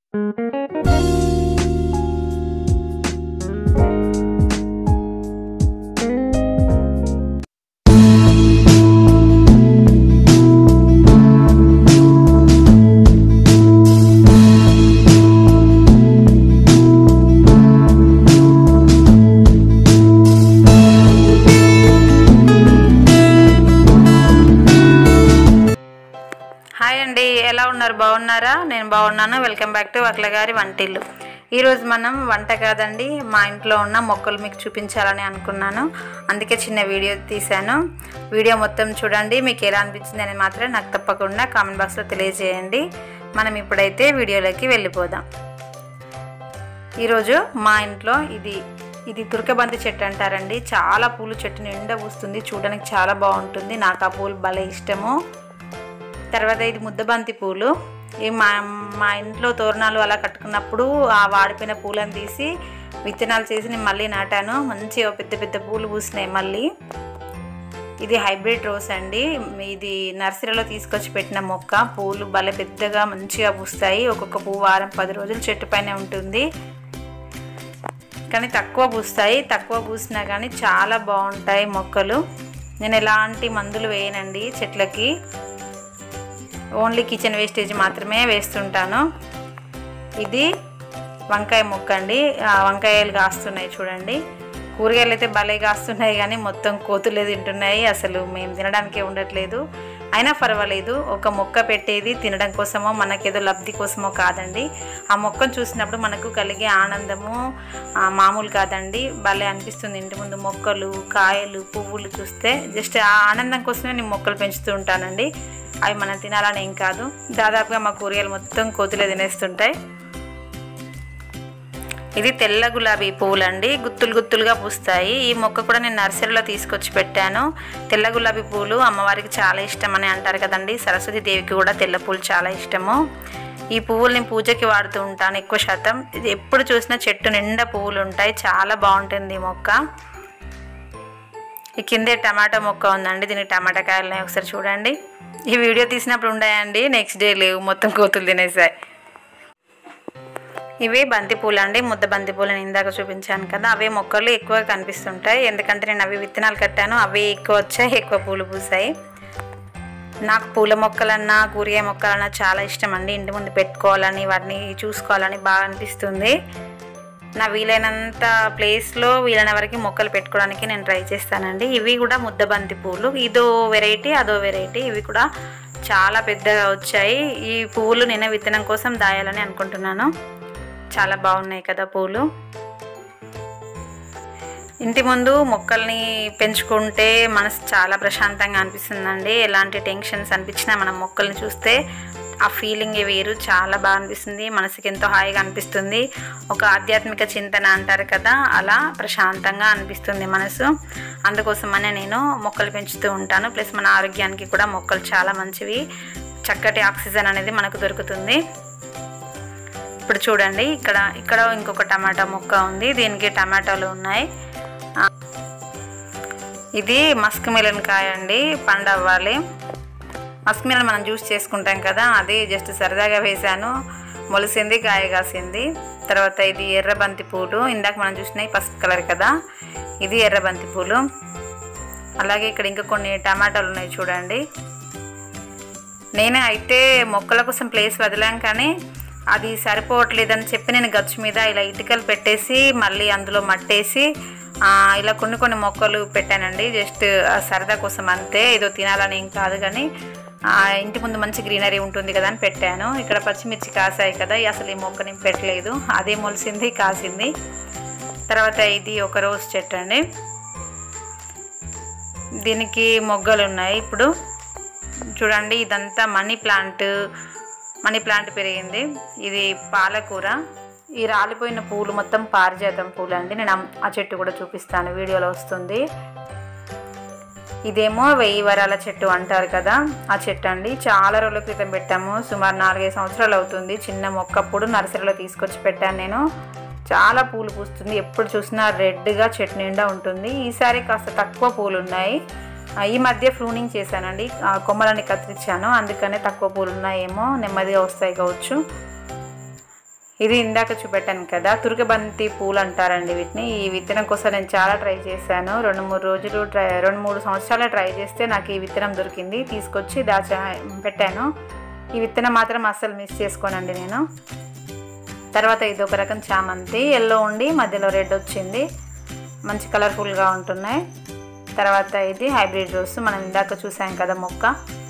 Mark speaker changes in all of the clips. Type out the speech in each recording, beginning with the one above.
Speaker 1: Hi అండి ఎలా ఉన్నారు బాగున్నారా నేను బాగున్నాను వెల్కమ్ బ్యాక్ టు వక్ల గారి వంటిల్లు ఈరోజు మనం వంట కాదండి మా ఇంట్లో ఉన్న మొక్కలు మీకు చూపించాలని అనుకున్నాను అందుకే చిన్న వీడియో తీశాను వీడియో మొత్తం చూడండి మీకు ఎలా అనిపించింది అని మాత్రం నాకు తప్పకుండా కామెంట్ బాక్స్లో తెలియజేయండి మనం ఇప్పుడైతే వీడియోలోకి వెళ్ళిపోదాం ఈరోజు మా ఇంట్లో ఇది ఇది తురకబంతి చెట్టు అంటారండి చాలా పూలు చెట్టు నిండా పూస్తుంది చూడడానికి చాలా బాగుంటుంది నాకు ఆ పూలు భలే ఇష్టము తర్వాత ఇది ముద్దబంతి పూలు ఈ మా మా ఇంట్లో తోరణాలు అలా కట్టుకున్నప్పుడు ఆ వాడిపోయిన పూలను తీసి విత్తనాలు చేసి నేను మళ్ళీ నాటాను మంచిగా పెద్ద పెద్ద పూలు పూసినాయి మళ్ళీ ఇది హైబ్రిడ్ రోస్ అండి ఇది నర్సరీలో తీసుకొచ్చి పెట్టిన మొక్క పూలు భలే పెద్దగా మంచిగా పూస్తాయి ఒక్కొక్క పువ్వు వారం పది రోజులు చెట్టు పైన ఉంటుంది కానీ తక్కువ పూస్తాయి తక్కువ పూసినా కానీ చాలా బాగుంటాయి మొక్కలు నేను ఎలాంటి మందులు వేయనండి చెట్లకి ఓన్లీ కిచెన్ వేస్టేజ్ మాత్రమే వేస్తుంటాను ఇది వంకాయ మొక్క అండి ఆ వంకాయలు కాస్తున్నాయి చూడండి కూరగాయలు అయితే భలే కాస్తున్నాయి కానీ మొత్తం కోతులే తింటున్నాయి అసలు మేము తినడానికే ఉండట్లేదు అయినా పర్వాలేదు ఒక మొక్క పెట్టేది తినడం కోసమో మనకేదో లబ్ధి కోసమో కాదండి ఆ మొక్కను చూసినప్పుడు మనకు కలిగే ఆనందము ఆ, మామూలు కాదండి భలే అనిపిస్తుంది ఇంటి ముందు మొక్కలు కాయలు పువ్వులు చూస్తే జస్ట్ ఆ ఆనందం కోసమే నేను మొక్కలు పెంచుతూ ఉంటానండి అవి మనం తినాలని ఏం కాదు దాదాపుగా మా కూరగాయలు మొత్తం కోతులే తినేస్తుంటాయి ఇది తెల్ల గులాబీ పువ్వులండి గుత్తులు గుత్తులుగా పూస్తాయి ఈ మొక్క కూడా నేను నర్సరీలో తీసుకొచ్చి పెట్టాను తెల్ల గులాబీ పూలు అమ్మవారికి చాలా ఇష్టం అని అంటారు కదండి సరస్వతి దేవికి కూడా తెల్ల పూలు చాలా ఇష్టము ఈ పువ్వులు నేను పూజకి వాడుతూ ఉంటాను ఎక్కువ శాతం ఇది ఎప్పుడు చూసినా చెట్టు నిండా పువ్వులు ఉంటాయి చాలా బాగుంటుంది ఈ మొక్క ఈ కిందే టమాటా మొక్క ఉందండి దీనికి టమాటా కాయలు ఉన్నాయి ఒకసారి చూడండి ఈ వీడియో తీసినప్పుడు ఉన్నాయండి నెక్స్ట్ డే లేవు మొత్తం కోతులు తినేసాయి ఇవి బంతి పూలు అండి ముద్ద బంతి పూలు నేను ఇందాక చూపించాను కదా అవే మొక్కలు ఎక్కువ కనిపిస్తుంటాయి ఎందుకంటే నేను అవి విత్తనాలు కట్టాను అవి ఎక్కువ వచ్చాయి ఎక్కువ పూలు పూసాయి నాకు పూల మొక్కలన్నా కూరగాయ మొక్కలన్నా చాలా ఇష్టం అండి ఇంటి ముందు పెట్టుకోవాలని వాటిని చూసుకోవాలని బాగా అనిపిస్తుంది నా వీలైనంత ప్లేస్లో వీలైన వరకు మొక్కలు పెట్టుకోవడానికి నేను ట్రై చేస్తానండి ఇవి కూడా ముద్ద బంతి పూలు ఇదో వెరైటీ అదో వెరైటీ ఇవి కూడా చాలా పెద్దగా వచ్చాయి ఈ పువ్వులు నేను విత్తనం కోసం దాయాలని అనుకుంటున్నాను చాలా బాగున్నాయి కదా పూలు ఇంటి ముందు మొక్కల్ని పెంచుకుంటే మనసు చాలా ప్రశాంతంగా అనిపిస్తుందండి ఎలాంటి టెన్షన్స్ అనిపించినా మనం మొక్కల్ని చూస్తే ఆ ఫీలింగ్ వేరు చాలా బాగా అనిపిస్తుంది మనసుకి ఎంతో హాయిగా అనిపిస్తుంది ఒక ఆధ్యాత్మిక చింతన అంటారు కదా అలా ప్రశాంతంగా అనిపిస్తుంది మనసు అందుకోసమనే నేను మొక్కలు పెంచుతూ ఉంటాను ప్లస్ మన ఆరోగ్యానికి కూడా మొక్కలు చాలా మంచివి చక్కటి ఆక్సిజన్ అనేది మనకు దొరుకుతుంది ఇప్పుడు చూడండి ఇక్కడ ఇక్కడ ఇంకొక టమాటా మొక్క ఉంది దీనికి టమాటాలు ఉన్నాయి ఆ, ఇది మస్క్ మిలన్ కాయ అండి పండు అవ్వాలి మస్క్ మిలన్ మనం జ్యూస్ చేసుకుంటాం కదా అది జస్ట్ సరదాగా వేశాను మొలిసింది కాయ కాసింది తర్వాత ఇది ఎర్ర బంతి పూలు ఇందాక మనం చూసినాయి పసుపు కలర్ కదా ఇది ఎర్ర బంతి పూలు అలాగే ఇక్కడ ఇంకా కొన్ని టమాటాలు ఉన్నాయి చూడండి నేనే అయితే మొక్కల కోసం ప్లేస్ వదిలాం కానీ అది సరిపోవట్లేదని చెప్పి నేను గచ్చు మీద ఇలా ఇటుకలు పెట్టేసి మళ్ళీ అందులో మట్టేసి ఆ, ఇలా కొన్ని కొన్ని మొక్కలు పెట్టానండి జస్ట్ ఆ సరదా కోసం అంతే ఏదో తినాలని ఏం కాదు కానీ ఆ, ఇంటి ముందు మంచి గ్రీనరీ ఉంటుంది కదా అని పెట్టాను ఇక్కడ పచ్చిమిర్చి కాసాయి కదా అసలు ఈ మొక్క నేను పెట్టలేదు అదే మొలిసింది కాసింది తర్వాత ఇది ఒక రోజ్ చెట్టు అండి దీనికి మొగ్గలు ఉన్నాయి ఇప్పుడు చూడండి ఇదంతా మనీ ప్లాంట్ మనీ ప్లాంట్ పెరిగింది ఇది పాలకూర ఈ రాలిపోయిన పూలు మొత్తం పారిజాతం పూలు అండి నేను అమ్- ఆ చెట్టు కూడా చూపిస్తాను వీడియోలో వస్తుంది ఇదేమో వెయ్యి వరాల చెట్టు అంటారు కదా ఆ చెట్టు అండి చాలా రోజుల క్రితం పెట్టాము సుమారు నాలుగైదు సంవత్సరాలు అవుతుంది చిన్న మొక్కప్పుడు నర్సరీలో తీసుకొచ్చి పెట్టాను నేను చాలా పూలు పూస్తుంది ఎప్పుడు చూసినా రెడ్గా చెట్టు నిండా ఉంటుంది ఈసారి కాస్త తక్కువ పూలు ఉన్నాయి ఆ, ఈ మధ్య ఫ్రూనింగ్ చేశానండి ఆ, కొమ్మలని కత్తిరించాను అందుకనే తక్కువ పూలు ఉన్నాయేమో నెమ్మదిగా వస్తాయి కావచ్చు ఇది ఇందాక చూపెట్టాను కదా తురకబంతి పూలు అంటారండి వీటిని ఈ విత్తనం కోసం నేను చాలా ట్రై చేశాను రెండు మూడు రోజులు ట్రై రెండు మూడు సంవత్సరాలు ట్రై చేస్తే నాకు ఈ విత్తనం దొరికింది తీసుకొచ్చి దాచా పెట్టాను ఈ విత్తనం మాత్రం అస్సలు మిస్ చేసుకోనండి నేను తర్వాత ఇది ఒక రకం చామంతి ఎల్లో ఉండి మధ్యలో రెడ్ వచ్చింది మంచి కలర్ఫుల్గా ఉంటున్నాయి తర్వాత ఇది హైబ్రిడ్ రోస్ మనం ఇందాక చూసాం కదా మొక్క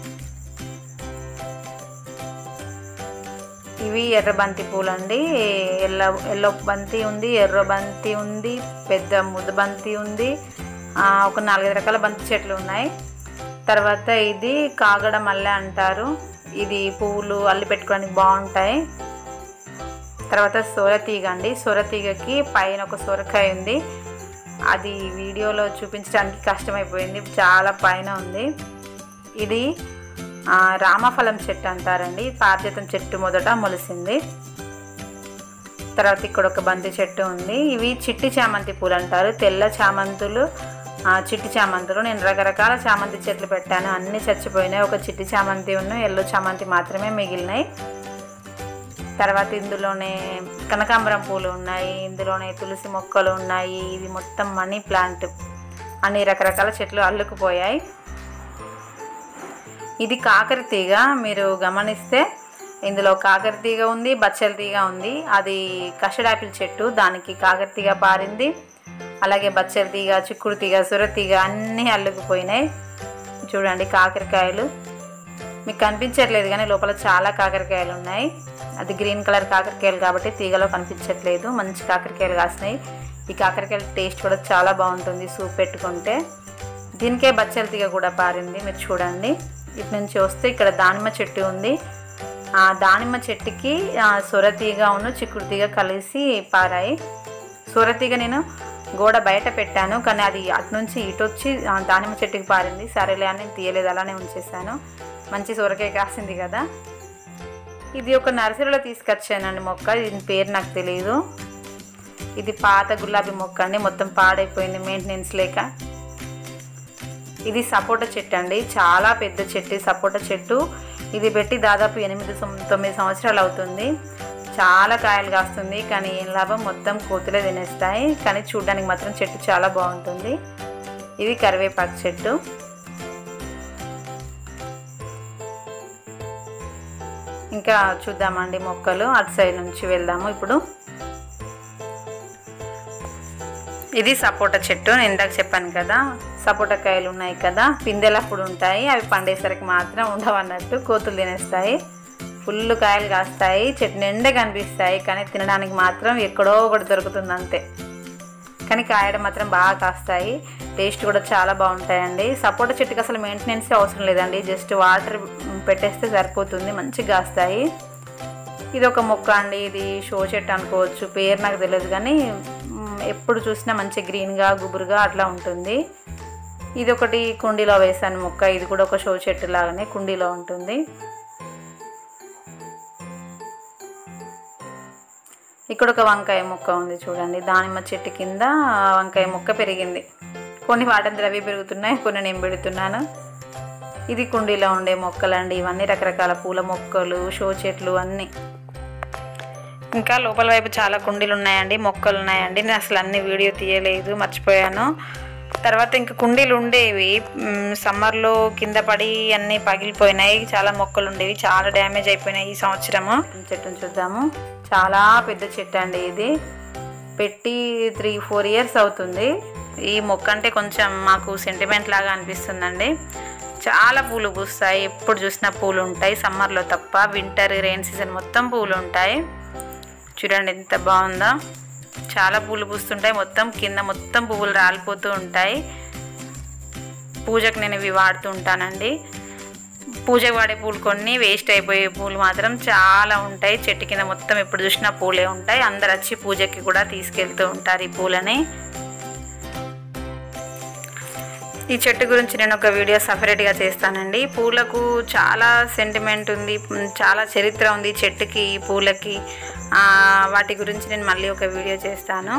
Speaker 1: ఇవి ఎర్ర బంతి పూలు అండి ఎల్లో ఎల్లో బంతి ఉంది ఎర్ర బంతి ఉంది పెద్ద ముద్ద బంతి ఉంది ఆ, ఒక నాలుగైదు రకాల బంతి చెట్లు ఉన్నాయి తర్వాత ఇది కాగడ మల్లె అంటారు ఇది పువ్వులు అల్లి పెట్టుకోవడానికి బాగుంటాయి తర్వాత సొరతీగ అండి సొరతీగకి పైన ఒక సొరకాయ ఉంది అది వీడియోలో చూపించడానికి కష్టమైపోయింది చాలా పైన ఉంది ఇది ఆ, రామఫలం చెట్టు అంటారండి పారిజాతం చెట్టు మొదట మొలిసింది తర్వాత ఇక్కడ ఒక బంతి చెట్టు ఉంది ఇవి చిట్టి చామంతి పూలు అంటారు తెల్ల చామంతులు ఆ, చిట్టి చామంతులు నేను రకరకాల చామంతి చెట్లు పెట్టాను అన్నీ చచ్చిపోయినాయి ఒక చిట్టి చామంతి ఉన్న ఎల్లో చామంతి మాత్రమే మిగిలినాయి తర్వాత ఇందులోనే కనకాంబరం పూలు ఉన్నాయి ఇందులోనే తులసి మొక్కలు ఉన్నాయి ఇది మొత్తం మనీ ప్లాంట్ అన్ని రకరకాల చెట్లు అల్లుకుపోయాయి ఇది కాకర తీగ మీరు గమనిస్తే ఇందులో కాకర తీగ ఉంది బచ్చల తీగ ఉంది అది కషడాపిల్ చెట్టు దానికి కాకర తీగ పారింది అలాగే బచ్చల తీగ చిక్కుడు తీగ సొర తీగ అన్నీ అల్లుకుపోయినాయి చూడండి కాకరకాయలు మీకు కనిపించట్లేదు కానీ లోపల చాలా కాకరకాయలు ఉన్నాయి అది గ్రీన్ కలర్ కాకరకాయలు కాబట్టి తీగలో కనిపించట్లేదు మంచి కాకరకాయలు కాసినాయి ఈ కాకరకాయల టేస్ట్ కూడా చాలా బాగుంటుంది సూప్ పెట్టుకుంటే దీనికే బచ్చల తీగ కూడా పారింది మీరు చూడండి ఇటు నుంచి వస్తే ఇక్కడ దానిమ్మ చెట్టు ఉంది ఆ దానిమ్మ చెట్టుకి ఆ, సొరతీగ ఉన్న చిక్కుడు తీగ కలిసి పారాయి సొరతీగ నేను గోడ బయట పెట్టాను కానీ అది అటు నుంచి ఇటు వచ్చి ఆ, దానిమ్మ చెట్టుకి పారింది సరేలే అని నేను తీయలేదు అలానే ఉంచేసాను మంచి సొరకాయ కాసింది కదా ఇది ఒక నర్సరీలో తీసుకొచ్చానండి మొక్క దీని పేరు నాకు తెలియదు ఇది పాత గులాబీ మొక్క అండి మొత్తం పాడైపోయింది మెయింటెనెన్స్ లేక ఇది సపోటా చెట్టు అండి చాలా పెద్ద చెట్టు ఈ సపోటా చెట్టు ఇది పెట్టి దాదాపు ఎనిమిది సం- తొమ్మిది సంవత్సరాలు అవుతుంది చాలా కాయలు కాస్తుంది కానీ ఏం లాభం మొత్తం కోతులే తినేస్తాయి కానీ చూడడానికి మాత్రం చెట్టు చాలా బాగుంటుంది ఇది కరివేపాకు చెట్టు ఇంకా చూద్దామండి మొక్కలు అటు సైడ్ నుంచి వెళ్దాము ఇప్పుడు ఇది సపోటా చెట్టు నేను ఇందాక చెప్పాను కదా సపోటా కాయలు ఉన్నాయి కదా పిందెలు అప్పుడు ఉంటాయి అవి పండేసరికి మాత్రం ఉండవు అన్నట్టు కోతులు తినేస్తాయి ఫుల్ కాయలు కాస్తాయి చెట్టు నిండా కనిపిస్తాయి కానీ తినడానికి మాత్రం ఎక్కడో ఒకటి దొరుకుతుంది అంతే కానీ కాయడం మాత్రం బాగా కాస్తాయి టేస్ట్ కూడా చాలా బాగుంటాయండి సపోటా చెట్టుకి అసలు మెయింటెనెన్స్ అవసరం లేదండి జస్ట్ వాటర్ పెట్టేస్తే సరిపోతుంది మంచిగా కాస్తాయి ఇది ఒక మొక్క అండి ఇది షో చెట్టు అనుకోవచ్చు పేరు నాకు తెలియదు కానీ మ్, ఎప్పుడు చూసినా మంచి గ్రీన్గా గుబురుగా అట్లా ఉంటుంది ఇది ఒకటి కుండీలో వేసాను మొక్క ఇది కూడా ఒక షో చెట్టు లాగానే కుండీలో ఉంటుంది ఇక్కడ ఒక వంకాయ మొక్క ఉంది చూడండి దానిమ్మ చెట్టు కింద వంకాయ మొక్క పెరిగింది కొన్ని వాటంతా అవి పెరుగుతున్నాయి కొన్ని నేను పెడుతున్నాను ఇది కుండీలో ఉండే మొక్కలండి ఇవన్నీ రకరకాల పూల మొక్కలు షో చెట్లు అన్నీ ఇంకా లోపల వైపు చాలా కుండీలు ఉన్నాయండి మొక్కలు ఉన్నాయండి నేను అసలు అన్ని వీడియో తీయలేదు మర్చిపోయాను తర్వాత ఇంకా కుండీలు ఉండేవి మ్, సమ్మర్లో కింద పడి అన్నీ పగిలిపోయినాయి చాలా మొక్కలు ఉండేవి చాలా డ్యామేజ్ అయిపోయినాయి ఈ సంవత్సరము చెట్టును చూద్దాము చాలా పెద్ద చెట్టు అండి ఇది పెట్టి త్రీ ఫోర్ ఇయర్స్ అవుతుంది ఈ మొక్క అంటే కొంచెం మాకు సెంటిమెంట్ లాగా అనిపిస్తుందండి చాలా పూలు పూస్తాయి ఎప్పుడు చూసినా పూలు ఉంటాయి సమ్మర్లో తప్ప వింటర్ రెయిన్ సీజన్ మొత్తం పూలు ఉంటాయి చూడండి ఎంత బాగుందో చాలా పూలు పూస్తుంటాయి మొత్తం కింద మొత్తం పువ్వులు రాలిపోతూ ఉంటాయి పూజకు నేను ఇవి వాడుతూ ఉంటానండి పూజకు వాడే పూలు కొన్ని వేస్ట్ అయిపోయే పూలు మాత్రం చాలా ఉంటాయి చెట్టు కింద మొత్తం ఎప్పుడు చూసినా పూలే ఉంటాయి అందరు వచ్చి పూజకి కూడా తీసుకెళ్తూ ఉంటారు ఈ పూలని ఈ చెట్టు గురించి నేను ఒక వీడియో సపరేట్గా చేస్తానండి పూలకు చాలా సెంటిమెంట్ ఉంది ఉమ్, చాలా చరిత్ర ఉంది ఈ చెట్టుకి ఈ పూలకి ఆ, వాటి గురించి నేను మళ్ళీ ఒక వీడియో చేస్తాను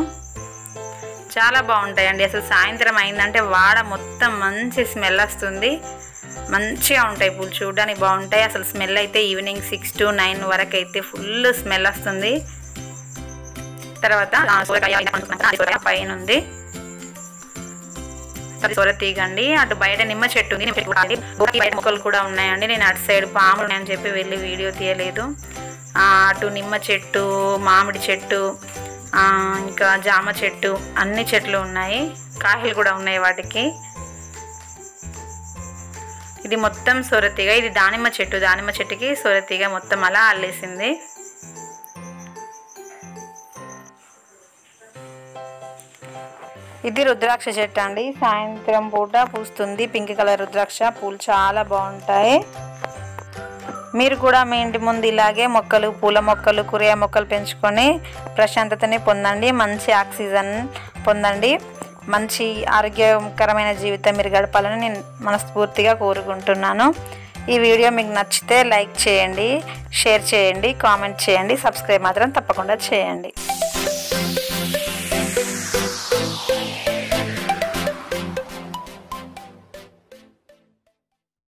Speaker 1: చాలా బాగుంటాయండి అసలు సాయంత్రం అయిందంటే వాడ మొత్తం మంచి స్మెల్ వస్తుంది మంచిగా ఉంటాయి పూలు చూడడానికి బాగుంటాయి అసలు స్మెల్ అయితే ఈవినింగ్ సిక్స్ టు నైన్ వరకు అయితే ఫుల్ స్మెల్ వస్తుంది తర్వాత ఆ సొరకాయ అనుకున్నాం కదా, అది సొరకాయ పైన ఉంది అది సొర తీగండి అటు బయట నిమ్మ చెట్టు ఉంది నిమ్మ చెట్టు కూడా ఉంది. గోడకి బయట మొక్కలు కూడా ఉన్నాయండి నేను అటు సైడ్ పాములు ఉన్నాయని చెప్పి వెళ్ళి వీడియో తీయలేదు ఆ, అటు నిమ్మ చెట్టు మామిడి చెట్టు ఆ, ఇంకా జామ చెట్టు అన్ని చెట్లు ఉన్నాయి కాయలు కూడా ఉన్నాయి వాటికి ఇది మొత్తం సొరతీగ ఇది దానిమ్మ చెట్టు దానిమ్మ చెట్టుకి సొరతీగ మొత్తం అలా అల్లేసింది ఇది రుద్రాక్ష చెట్టు అండి సాయంత్రం పూట పూస్తుంది పింక్ కలర్ రుద్రాక్ష పూలు చాలా బాగుంటాయి మీరు కూడా మీ ఇంటి ముందు ఇలాగే మొక్కలు పూల మొక్కలు కూరగాయ మొక్కలు పెంచుకొని ప్రశాంతతని పొందండి మంచి ఆక్సిజన్ పొందండి మంచి ఆరోగ్యకరమైన జీవితం మీరు గడపాలని నేను మనస్ఫూర్తిగా కోరుకుంటున్నాను ఈ వీడియో మీకు నచ్చితే లైక్ చేయండి షేర్ చేయండి కామెంట్ చేయండి సబ్స్క్రైబ్ మాత్రం తప్పకుండా చేయండి